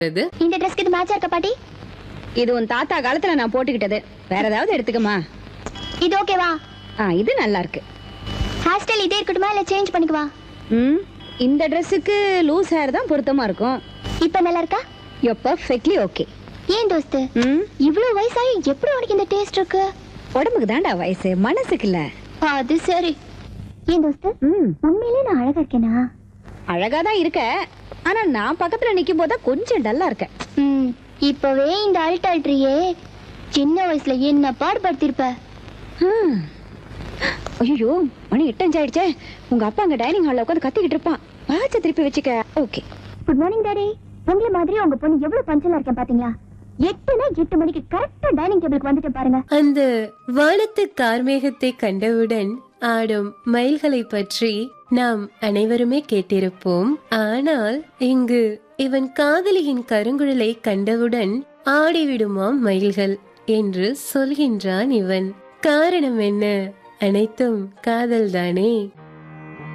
இது இந்த ட்ரெஸ்க்கு இது மேட்சா இருக்கா பாட்டி இது உன் தாத்தா காலத்துல நான் போட்டுக்கிட்டது வேற ஏதாவது எடுத்துக்கமா இது ஓகேவா ஆ இது நல்லா இருக்கு ஹேர் ஸ்டைல் இதே இருக்கட்டுமா இல்ல சேஞ்ச் பண்ணிக்குவா ம் இந்த ட்ரெஸ்ஸுக்கு லூஸ் ஹேர் தான் பொருத்தமா இருக்கும் இப்ப நல்லா இருக்கா யோ பர்ஃபெக்ட்லி ஓகே ஏன் தோஸ்து ம் இவ்வளவு வயசாகி எப்படி உனக்கு இந்த டேஸ்ட் இருக்கு உடம்புக்கு தான்டா வயசு மனசுக்கு இல்ல அது சரி ஏன் தோஸ்து ம் உண்மையிலே நான் அழகா இருக்கேனா அழகா தான் இருக்க ஆனா நான் பக்கத்துல நிக்கும் போது கொஞ்சம் டல்லா இருக்க ம் இப்பவே இந்த அல்டால்ட்ரியே சின்ன வயசுல என்ன பாடுபடுத்திருப்ப ஐயோ மணி எட்டஞ்சாயிடுச்சே உங்க அப்பா அங்க டைனிங் ஹால்ல உட்காந்து கத்திக்கிட்டு இருப்பான் வாட்ச திருப்பி வச்சுக்க ஓகே குட் மார்னிங் டாடி உங்களை மாதிரி உங்க பொண்ணு எவ்வளவு பஞ்சலா இருக்கேன் பாத்தீங்களா எட்டுனா எட்டு மணிக்கு கரெக்டா டைனிங் டேபிளுக்கு வந்துட்டு பாருங்க அந்த வானத்து கார்மேகத்தை கண்டவுடன் ஆடும் மயில்களை பற்றி நாம் அனைவருமே கேட்டிருப்போம் ஆனால் இங்கு இவன் காதலியின் கருங்குழலை கண்டவுடன் ஆடிவிடுமாம் மயில்கள் என்று சொல்கின்றான் இவன் காரணம் என்ன அனைத்தும் காதல்தானே